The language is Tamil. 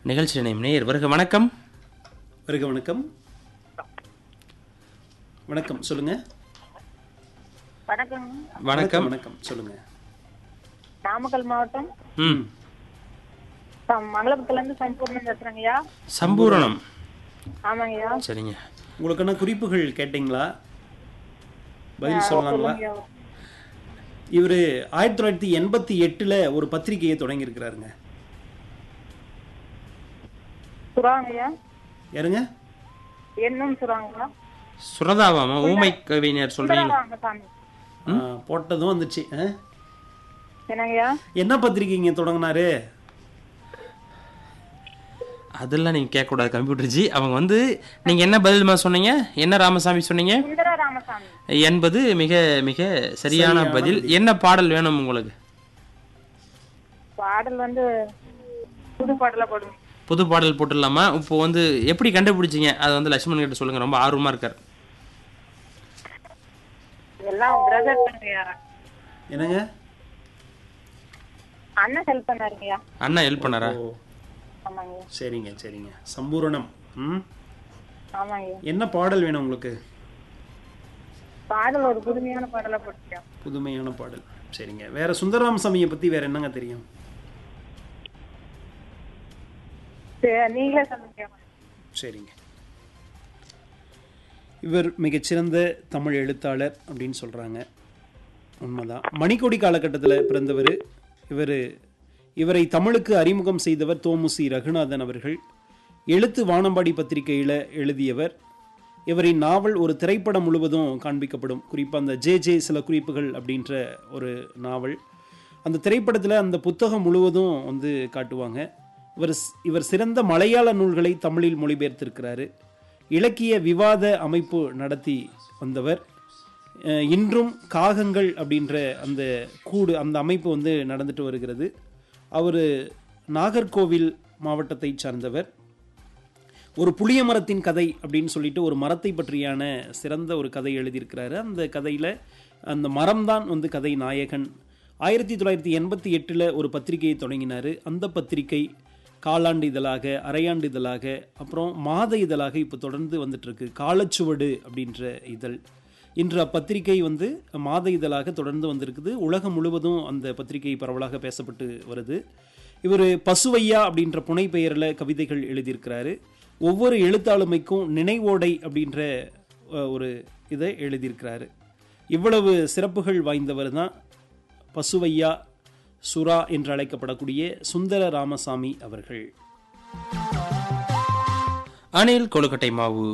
நிகழ்ச்சி நேம் நேர் வருக வணக்கம் வருக வணக்கம் வணக்கம் சொல்லுங்க வணக்கம் வணக்கம் வணக்கம் சொல்லுங்க நாமக்கல் மாவட்டம் ம் ச- மங்களபுரத்துல இருந்து சம்பூர்ணம் பேசுறேங்கய்யா சம்பூரணம் ஆமாங்கய்யா சரிங்க உங்களுக்கான குறிப்புகள் கேட்டிங்களா பதில் சொல்லலாங்களா சொல்லுங்கய்யா. இவர் ஆயிரத்தி தொள்ளாயிரத்தி எண்பத்தி எட்டில் ஒரு பத்திரிகையை தொடங்கியிருக்கிறாருங்க சுறாங்கய்யா யாருங்க என்னும் சுறாங்களா சுரதாவாமா ஊமை கவிஞர் சொல்றீங்களா வாங்க சாமி ஆ, போட்டதும் வந்துச்சு ஆ? என்னங்கய்யா என்ன பத்திரிகைங்க தொடங்கினாரு அதெல்லாம் நீங்க கேட்க கூடாது கம்ப்யூட்டர் ஜி அவங்க வந்து நீங்க என்ன பதில்மா சொன்னீங்க என்ன ராமசாமி சொன்னீங்க சுந்தர ராமசாமி என்பது மிக மிக சரியான பதில் என்ன பாடல் வேணும் உங்களுக்கு பாடல் வந்து புது பாடல போடுங்க புது பாடல் போட்டுடலாமா இப்போ வந்து எப்படி கண்டுபிடிச்சீங்க அதை வந்து லட்சுமணன் கிட்ட சொல்லுங்க ரொம்ப ஆர்வமா இருக்கார் எல்லாம் பிரதர் பண்ணுங்கய்யா என்னங்க அண்ணன் ஹெல்ப் பண்ணாருங்கய்யா அண்ணா ஹெல்ப் பண்ணாரா ஓ ஆமாங்கய்யா சரிங்க சரிங்க சம்பூரணம் ம் ஆமாங்கய்யா என்ன பாடல் வேணும் உங்களுக்கு பாடல் ஒரு புதுமையான பாடல போட்டுக்கா புதுமையான பாடல் சரிங்க வேற சுந்தரராமசாமியை பற்றி வேற என்னங்க தெரியும் நீங்களே சொல்லுங்க சரிங்க இவர் மிகச்சிறந்த தமிழ் எழுத்தாளர் அப்படின்னு சொல்கிறாங்க உண்மைதான் மணிக்கொடி காலகட்டத்தில் பிறந்தவர் இவர் இவரை தமிழுக்கு அறிமுகம் செய்தவர் தோமுசி ரகுநாதன் அவர்கள் எழுத்து வானம்பாடி பத்திரிகையில் எழுதியவர் இவரின் நாவல் ஒரு திரைப்படம் முழுவதும் காண்பிக்கப்படும் குறிப்பாக அந்த ஜே ஜே சில குறிப்புகள் அப்படின்ற ஒரு நாவல் அந்த திரைப்படத்தில் அந்த புத்தகம் முழுவதும் வந்து காட்டுவாங்க இவர் ஸ்- இவர் சிறந்த மலையாள நூல்களை தமிழில் மொழிபெயர்த்திருக்கிறாரு இலக்கிய விவாத அமைப்பு நடத்தி வந்தவர் அஹ் இன்றும் காகங்கள் அப்படின்ற அந்த கூடு அந்த அமைப்பு வந்து நடந்துட்டு வருகிறது அவர் நாகர்கோவில் மாவட்டத்தை சார்ந்தவர் ஒரு புளிய மரத்தின் கதை அப்படின்னு சொல்லிட்டு ஒரு மரத்தை பற்றியான சிறந்த ஒரு கதை எழுதியிருக்கிறாரு அந்த கதையில் அந்த மரம்தான் வந்து கதை நாயகன் ஆயிரத்தி தொள்ளாயிரத்தி எண்பத்தி எட்டில் ஒரு பத்திரிகையை தொடங்கினார் அந்த பத்திரிகை காலாண்டு இதழாக அரையாண்டு இதழாக அப்புறம் மாத இதழாக இப்போ தொடர்ந்து வந்துட்டு இருக்கு காலச்சுவடு அப்படின்ற இதழ் இன்று அப்பத்திரிகை வந்து மாத இதழாக தொடர்ந்து வந்திருக்குது உலகம் முழுவதும் அந்த பத்திரிகை பரவலாக பேசப்பட்டு வருது இவர் பசுவையா அப்படின்ற புனை பெயரில் கவிதைகள் எழுதியிருக்கிறாரு ஒவ்வொரு எழுத்தாளுமைக்கும் நினைவோடை அப்படின்ற அஹ், ஒரு இதை எழுதியிருக்கிறாரு இவ்வளவு சிறப்புகள் வாய்ந்தவர் தான் பசுவையா சுரா என்று அழைக்கப்படக்கூடிய சுந்தர ராமசாமி அவர்கள் அணில் கொழுக்கட்டை மாவு